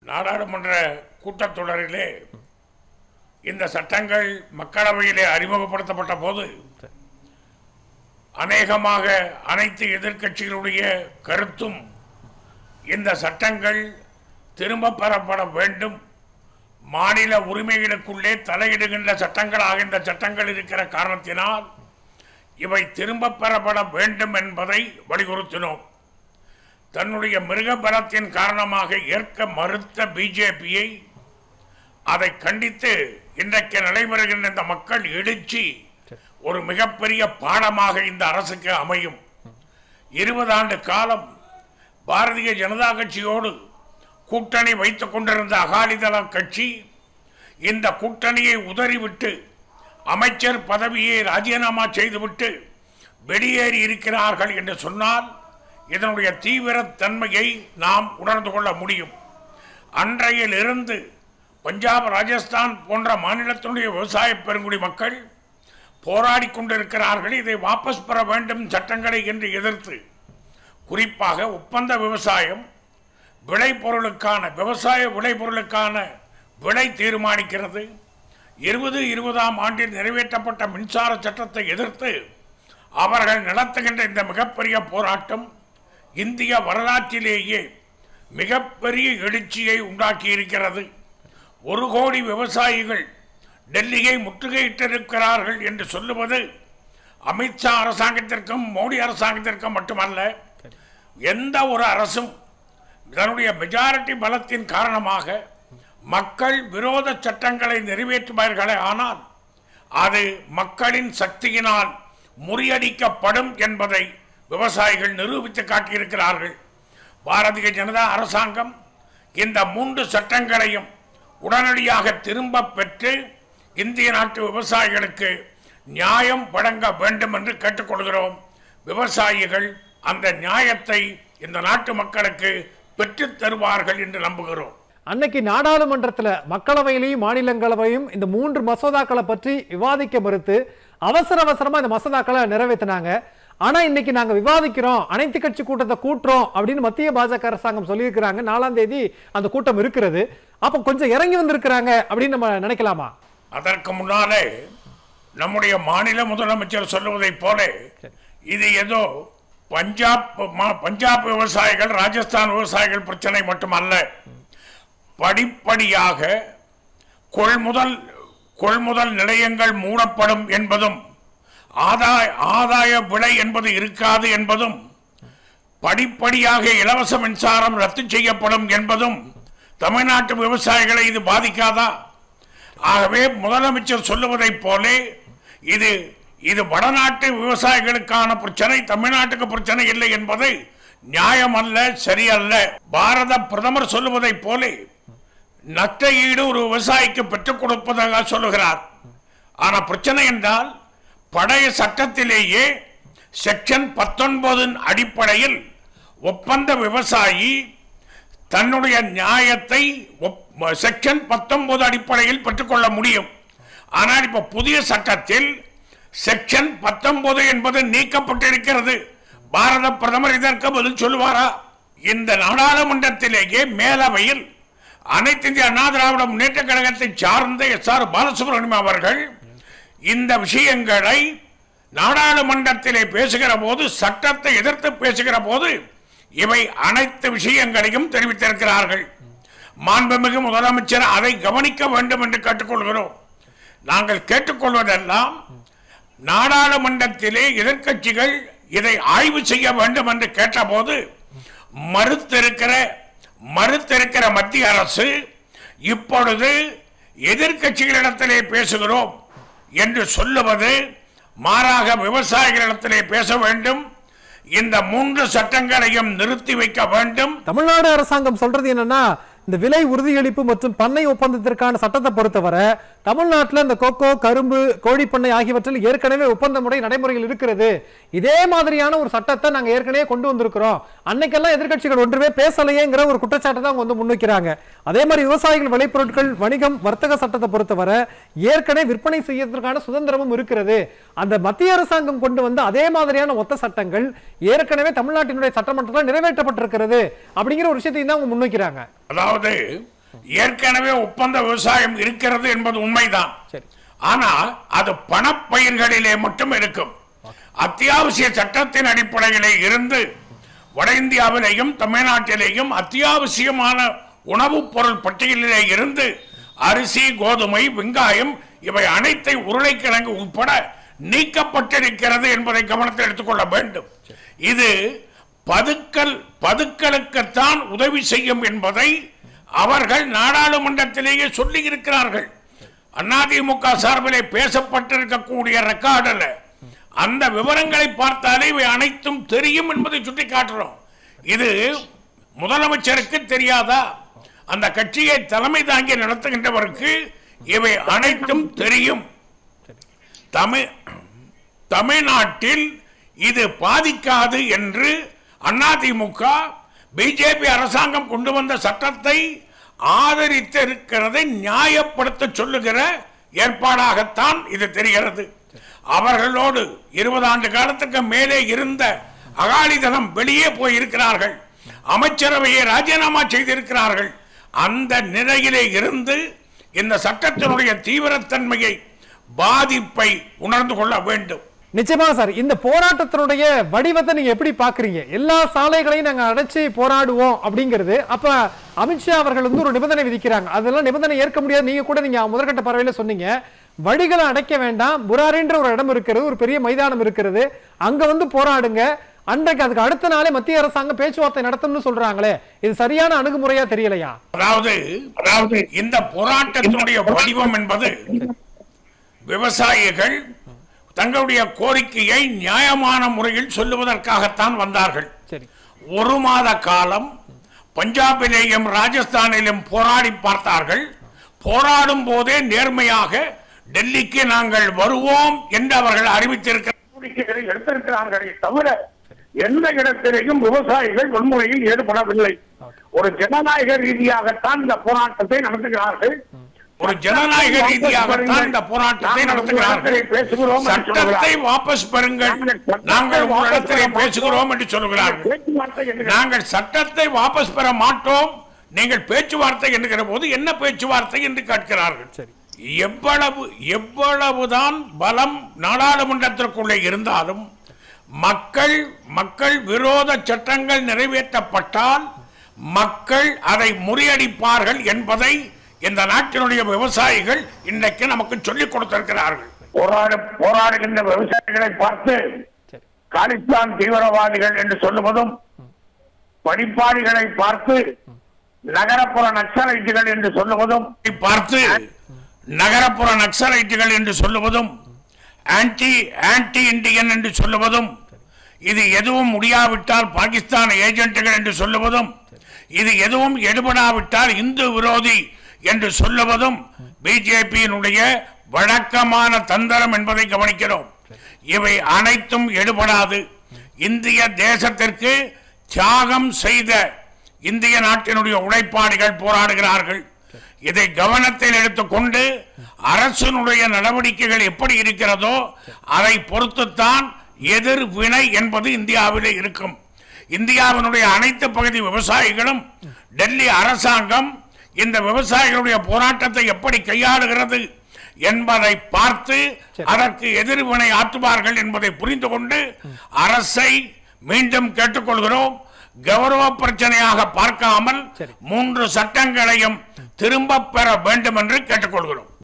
நாடாளுமன்ற கூட்டத்தொடரிலே இந்த சட்டங்கள் மக்களவையிலே அறிமுகப்படுத்தப்பட்ட போது அநேகமாக அனைத்து எதிர்க்கட்சிகளுடைய கருத்தும் இந்த சட்டங்கள் திரும்ப பெறப்பட வேண்டும் மாநில உரிமைகளுக்குள்ளே தலையிடுகின்ற சட்டங்களாக இந்த சட்டங்கள் இருக்கிற காரணத்தினால் இவை திரும்ப பெறப்பட வேண்டும் என்பதை வலியுறுத்தினோம் தன்னுடைய மிருக பலத்தின் காரணமாக ஏற்க மறுத்த பிஜேபியை அதை கண்டித்து இன்றைக்கு நடைபெறுகின்ற இந்த மக்கள் எழுச்சி ஒரு மிகப்பெரிய பாடமாக இந்த அரசுக்கு அமையும் இருபது ஆண்டு காலம் பாரதிய ஜனதா கட்சியோடு கூட்டணி வைத்துக் கொண்டிருந்த அகாலிதள கட்சி இந்த கூட்டணியை உதறிவிட்டு அமைச்சர் பதவியை ராஜினாமா செய்துவிட்டு வெளியேறி இருக்கிறார்கள் என்று சொன்னால் இதனுடைய தீவிரத்தன்மையை நாம் உணர்ந்து கொள்ள முடியும் அன்றையிலிருந்து பஞ்சாப் ராஜஸ்தான் போன்ற மாநிலத்தினுடைய விவசாய பெருங்குடி மக்கள் போராடி கொண்டிருக்கிறார்கள் இதை வாபஸ் பெற வேண்டும் சட்டங்களை என்று எதிர்த்து குறிப்பாக ஒப்பந்த விவசாயம் விளைபொருளுக்கான விவசாய விளைபொருளுக்கான விலை தீர்மானிக்கிறது இருபது இருபதாம் ஆண்டில் நிறைவேற்றப்பட்ட மின்சார சட்டத்தை எதிர்த்து அவர்கள் நடத்துகின்ற இந்த மிகப்பெரிய போராட்டம் இந்திய வரலாற்றிலேயே மிகப்பெரிய எழுச்சியை உண்டாக்கி இருக்கிறது ஒரு கோடி விவசாயிகள் டெல்லியை முற்றுகையிட்டிருக்கிறார்கள் என்று சொல்லுவது அமித்ஷா அரசாங்கத்திற்கும் மோடி அரசாங்கத்திற்கும் மட்டுமல்ல எந்த ஒரு அரசும் தன்னுடைய மெஜாரிட்டி பலத்தின் காரணமாக மக்கள் விரோத சட்டங்களை நிறைவேற்றுவார்களே ஆனால் அது மக்களின் சக்தியினால் முறியடிக்கப்படும் என்பதை விவசாயிகள் நிரூபித்து காட்டியிருக்கிறார்கள் பாரதிய ஜனதா அரசாங்கம் இந்த மூன்று சட்டங்களையும் உடனடியாக திரும்ப பெற்று இந்திய நாட்டு விவசாயிகளுக்கு நியாயம் வழங்க வேண்டும் என்று கேட்டுக்கொள்கிறோம் விவசாயிகள் அந்த நியாயத்தை இந்த நாட்டு மக்களுக்கு பெற்றுத் தருவார்கள் என்று நம்புகிறோம் அன்னைக்கு நாடாளுமன்றத்துல மக்களவையிலையும் மாநிலங்களவையும் இந்த மூன்று மசோதாக்களை பற்றி விவாதிக்க மறுத்து அவசர அவசரமா இந்த மசோதாக்களை நிறைவேற்றினாங்க ஆனா இன்னைக்கு நாங்க விவாதிக்கிறோம் அனைத்து கட்சி கூட்டத்தை கூட்டுறோம் அப்படின்னு மத்திய பாஜக அரசாங்கம் சொல்லியிருக்கிறாங்க நாலாம் தேதி அந்த கூட்டம் இருக்கிறது அப்ப கொஞ்சம் இறங்கி வந்திருக்கிறாங்க அப்படின்னு நம்ம நினைக்கலாமா அதற்கு முன்னாலே நம்முடைய மாநில முதலமைச்சர் சொல்லுவதைப் போல இது ஏதோ பஞ்சாப் மா- பஞ்சாப் விவசாயிகள் ராஜஸ்தான் விவசாயிகள் பிரச்சனை மட்டுமல்ல படிப்படியாக கொள்முதல் கொள்முதல் நிலையங்கள் மூடப்படும் என்பதும் ஆதாய ஆதாய விலை என்பது இருக்காது என்பதும் படிப்படியாக இலவச மின்சாரம் ரத்து செய்யப்படும் என்பதும் தமிழ்நாட்டு விவசாயிகளை இது பாதிக்காதா ஆகவே முதலமைச்சர் சொல்லுவதைப் போலே இது இது வடநாட்டு விவசாயிகளுக்கான பிரச்சனை தமிழ்நாட்டுக்கு பிரச்சனை இல்லை என்பது நியாயம் அல்ல சரியல்ல பாரத பிரதமர் சொல்லுவதைப் போலே நஷ்ட ஈடு ஒரு விவசாயிக்கு பெற்றுக் கொடுப்பதாக சொல்லுகிறார் ஆனா பிரச்சனை என்றால் பழைய சட்டத்திலேயே செக்ஷன் பத்தொன்பதின் அடிப்படையில் ஒப்பந்த விவசாயி தன்னுடைய நியாயத்தை ஒப்- செக்ஷன் பத்தொன்பது அடிப்படையில் பெற்றுக்கொள்ள முடியும் ஆனால் இப்ப புதிய சட்டத்தில் செக்ஷன் பத்தொன்பது என்பது நீக்கப்பட்டிருக்கிறது பாரத பிரதமர் இதற்கு பதில் சொல்லுவாரா இந்த நாடாளுமன்றத்திலேயே மேலவையில் அனைத்து இந்திய அண்ணா திராவிட முன்னேற்ற கழகத்தை சார்ந்த எஸ் ஆர் பாலசுப்ரமணியம் அவர்கள் இந்த விஷயங்களை நாடாளுமன்றத்திலே பேசுகிற போது சட்டத்தை எதிர்த்து பேசுகிற போது இவை அனைத்து விஷயங்களையும் தெரிவித்திருக்கிறார்கள் மாண்புமிகு முதலமைச்சர் அதை கவனிக்க வேண்டும் என்று கேட்டுக்கொள்கிறோம் நாங்கள் கேட்டுக்கொள்வதெல்லாம் நாடாளுமன்றத்திலே எதிர்க்கட்சிகள் இதை ஆய்வு செய்ய வேண்டும் என்று கேட்டபோது மறுத்திருக்கிற மறுத்திருக்கிற மத்திய அரசு இப்பொழுது எதிர்க்கட்சிகளிடத்திலே பேசுகிறோம் என்று சொல்லுவது மாறாக விவசாயிகளிடத்திலே பேச வேண்டும் இந்த மூன்று சட்டங்களையும் நிறுத்தி வைக்க வேண்டும் தமிழ்நாடு அரசாங்கம் சொல்றது என்னன்னா இந்த விலை உறுதியளிப்பு மற்றும் பண்ணை ஒப்பந்தத்திற்கான சட்டத்தை பொறுத்தவரை தமிழ்நாட்டில் இந்த கொக்கோ கரும்பு கோழிப்பண்ணை ஆகியவற்றில் ஏற்கனவே ஒப்பந்த முறை நடைமுறையில் இருக்கிறது இதே மாதிரியான ஒரு சட்டத்தை நாங்க ஏற்கனவே கொண்டு வந்திருக்கிறோம் அன்னைக்கெல்லாம் எதிர்க்கட்சிகள் ஒன்றுமே பேசலையேங்கிற ஒரு குற்றச்சாட்டை தான் அவங்க வந்து முன்வைக்கிறாங்க அதே மாதிரி விவசாயிகள் விளைபொருட்கள் வணிகம் வர்த்தக சட்டத்தை பொறுத்தவரை ஏற்கனவே விற்பனை செய்யறதுக்கான சுதந்திரமும் இருக்கிறது அந்த மத்திய அரசாங்கம் கொண்டு வந்த அதே மாதிரியான ஒத்த சட்டங்கள் ஏற்கனவே தமிழ்நாட்டினுடைய சட்டமன்றத்தில் நிறைவேற்றப்பட்டிருக்கிறது அப்படிங்கிற ஒரு விஷயத்தையும் தான் அவங்க முன்வைக்கிறாங்க அதாவது ஏற்கனவே ஒப்பந்த விவசாயம் இருக்கிறது என்பது உண்மைதான் சரி ஆனால் அது பணப்பயிர்களிலே மட்டும் இருக்கும் அத்தியாவசிய சட்டத்தின் அடிப்படையிலே இருந்து வட இந்தியாவிலேயும் தமிழ்நாட்டிலேயும் அத்தியாவசியமான உணவுப் பொருள் பட்டியலிலே இருந்து அரிசி கோதுமை வெங்காயம் இவை அனைத்தை உருளைக்கிழங்கு உட்பட நீக்கப்பட்டிருக்கிறது என்பதை கவனத்தில் எடுத்துக்கொள்ள வேண்டும் இது பதுக்கல் பதுக்கலுக்குத்தான் உதவி செய்யும் என்பதை அவர்கள் நாடாளுமன்றத்திலேயே சொல்லி இருக்கிறார்கள் அதிமுக சார்பிலே பேசப்பட்டிருக்கக்கூடிய ரெக்கார்டில் அந்த விவரங்களை பார்த்தாலே இவை அனைத்தும் தெரியும் என்பதை சுட்டி காட்டுறோம் இது முதலமைச்சருக்கு தெரியாதா அந்த கட்சியை தலைமை தாங்கி நடத்துகின்றவருக்கு இவை அனைத்தும் தெரியும் தமிழ் தமிழ்நாட்டில் இது பாதிக்காது என்று அதிமுக பிஜேபி அரசாங்கம் கொண்டு வந்த சட்டத்தை ஆதரித்திருக்கிறதை நியாயப்படுத்த சொல்லுகிற ஏற்பாடாகத்தான் இது தெரிகிறது அவர்களோடு இருபது ஆண்டு காலத்துக்கு மேலே இருந்த அகாலிதளம் வெளியே போயிருக்கிறார்கள் அமைச்சரவையை ராஜினாமா செய்திருக்கிறார்கள் அந்த நிலையிலே இருந்து இந்த சட்டத்தினுடைய தீவிரத்தன்மையை பாதிப்பை உணர்ந்து கொள்ள வேண்டும் நிச்சயமா சார் இந்த போராட்டத்தினுடைய வடிவத்தை நீங்க எப்படி பாக்குறீங்க எல்லா சாலைகளையும் நாங்க அடைச்சு போராடுவோம் அப்படிங்கிறது அப்ப அமித்ஷா அவர்கள் வந்து ஒரு நிபந்தனை விதிக்கிறாங்க அதெல்லாம் நிபந்தனை ஏற்க முடியாது நீங்க கூட நீங்க முதற்கட்ட பறவையில சொன்னீங்க வடிகளை அடைக்க வேண்டாம் புராரின்ற ஒரு இடம் இருக்கிறது ஒரு பெரிய மைதானம் இருக்கிறது அங்க வந்து போராடுங்க அன்றைக்கு அதுக்கு அடுத்த நாளே மத்திய அரசாங்கம் பேச்சுவார்த்தை நடத்தும்னு சொல்றாங்களே இது சரியான அணுகுமுறையா தெரியலையா அதாவது அதாவது இந்த போராட்டத்தினுடைய வடிவம் என்பது விவசாயிகள் தங்களுடைய கோரிக்கையை நியாயமான முறையில் சொல்லுவதற்காகத்தான் வந்தார்கள் சரி ஒரு மாத காலம் பஞ்சாபிலேயும் ராஜஸ்தானிலும் போராடி பார்த்தார்கள் போராடும் போதே நேர்மையாக டெல்லிக்கு நாங்கள் வருவோம் என்று அவர்கள் அறிவித்திருக்கிறார் நடவடிக்கைகளை எடுத்திருக்கிறார்களே தவிர எந்த இடத்திலேயும் விவசாயிகள் வன்முறையில் ஈடுபடவில்லை ஒரு ஜனநாயக ரீதியாகத்தான் இந்த போராட்டத்தை நடத்துகிறார்கள் ஒரு ஜனநாயக ரீதியாகத்தான் இந்த போராட்டத்தை நடத்துகிறார்கள் பேசுகிறோம் என்று சட்டத்தை சொல்கிறார்கள். வாபஸ் பெறுங்கள் நாங்கள் உங்களிடத்திலே பேசுகிறோம் என்று சொல்கிறார்கள் பேச்சுவார்த்தை என்று நாங்கள் சட்டத்தை வாபஸ் பெற மாட்டோம் நீங்கள் பேச்சுவார்த்தை என்கிற போது என்ன பேச்சுவார்த்தை என்று கேட்கிறார்கள் சரி எவ்வளவு எவ்வளவுதான் பலம் நாடாளுமன்றத்திற்குள்ளே இருந்தாலும் மக்கள் மக்கள் விரோத சட்டங்கள் நிறைவேற்றப்பட்டால் மக்கள் அதை முறியடிப்பார்கள் என்பதை இந்த நாட்டினுடைய விவசாயிகள் இன்றைக்கு நமக்கு சொல்லிக் கொடுத்திருக்கிறார்கள் போராடு போராடுகின்ற விவசாயிகளை பார்த்து சரி காலிஸ்தான் தீவிரவாதிகள் என்று சொல்லுவதும் படிப்பாளிகளை பார்த்து நகரப்புற நக்சலைட்டுகள் என்று சொல்லுவதும் இதை பார்த்து நகரப்புற நக்சலைட்டுகள் என்று சொல்லுவதும் ஆன்டி ஆன்டி இண்டியன் என்று சொல்லுவதும் இது எதுவும் முடியாவிட்டால் பாகிஸ்தான் ஏஜென்ட்டுகள் என்று சொல்லுவதும் இது எதுவும் எடுபடாவிட்டால் இந்து விரோதி என்று சொல்லுவதும் பிஜேபியினுடைய வழக்கமான தந்திரம் என்பதை கவனிக்கிறோம் இவை அனைத்தும் எடுபடாது இந்திய தேசத்திற்கு தியாகம் செய்த இந்திய நாட்டினுடைய உழைப்பாளிகள் போராடுகிறார்கள் இதை கவனத்தில் எடுத்துக்கொண்டு அரசினுடைய நடவடிக்கைகள் எப்படி இருக்கிறதோ அதை பொறுத்துத்தான் எதிர்வினை என்பது இந்தியாவிலே இருக்கும் இந்தியாவினுடைய அனைத்து பகுதி விவசாயிகளும் டெல்லி அரசாங்கம் இந்த விவசாயிகளுடைய போராட்டத்தை எப்படி கையாளுகிறது என்பதை பார்த்து அதற்கு எதிர்வினை ஆற்றுவார்கள் என்பதை புரிந்து கொண்டு அரசை மீண்டும் கேட்டுக்கொள்கிறோம் கௌரவ பிரச்சனையாக பார்க்காமல் சரி. மூன்று சட்டங்களையும் திரும்பப் பெற வேண்டும் என்று கேட்டுக்கொள்கிறோம்